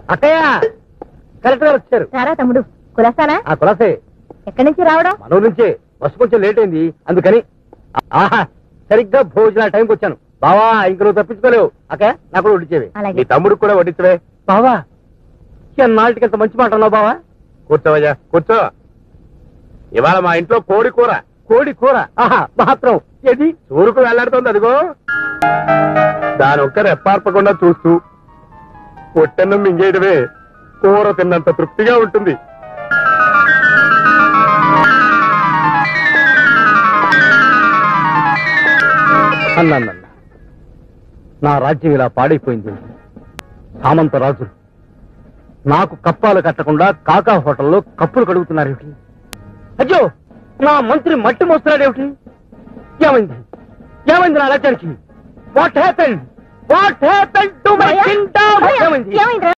అక్కయ్య కలెక్టర్ గారు వచ్చారు రారా తమ్ముడు కులస్తానా ఆ కులాసే ఎక్కడి నుంచి రావడం మన ఊరు నుంచే బస్సు కొంచెం లేట్ అయింది అందుకని ఆహా సరిగ్గా భోజన టైంకి వచ్చాను బావా ఇంక నువ్వు తప్పించుకోలేవు అక్కయ్య నాకు కూడా వడ్డించేవి అలాగే నీ తమ్ముడు కూడా వడ్డించవే బావా నాటికి ఎంత మంచి మాట అన్నావు బావా కూర్చోవయ్యా కూర్చో ఇవాళ మా ఇంట్లో కోడి కూర కోడి కూర ఆహా మాత్రం ఏది ఊరుకు వెళ్లాడుతోంది అదిగో దాని ఒక్క రెప్పార్పకుండా చూస్తూ పొట్టెన్నం మింగేయడమే కూర తిన్నంత తృప్తిగా ఉంటుంది అన్నానన్న నా రాజ్యం ఇలా పాడైపోయింది సామంత రాజులు నాకు కప్పాలు కట్టకుండా కాకా హోటల్లో కప్పులు కడుగుతున్నారేమిటి అయ్యో నా మంత్రి మట్టి మోస్తున్నాడేమిటి ఏమైంది ఏమైంది నా రాజ్యానికి what happen what happen to my భయ్యా, కింగ్డమ్ భయ్యా, ఏమైంది ఏమైందిరా?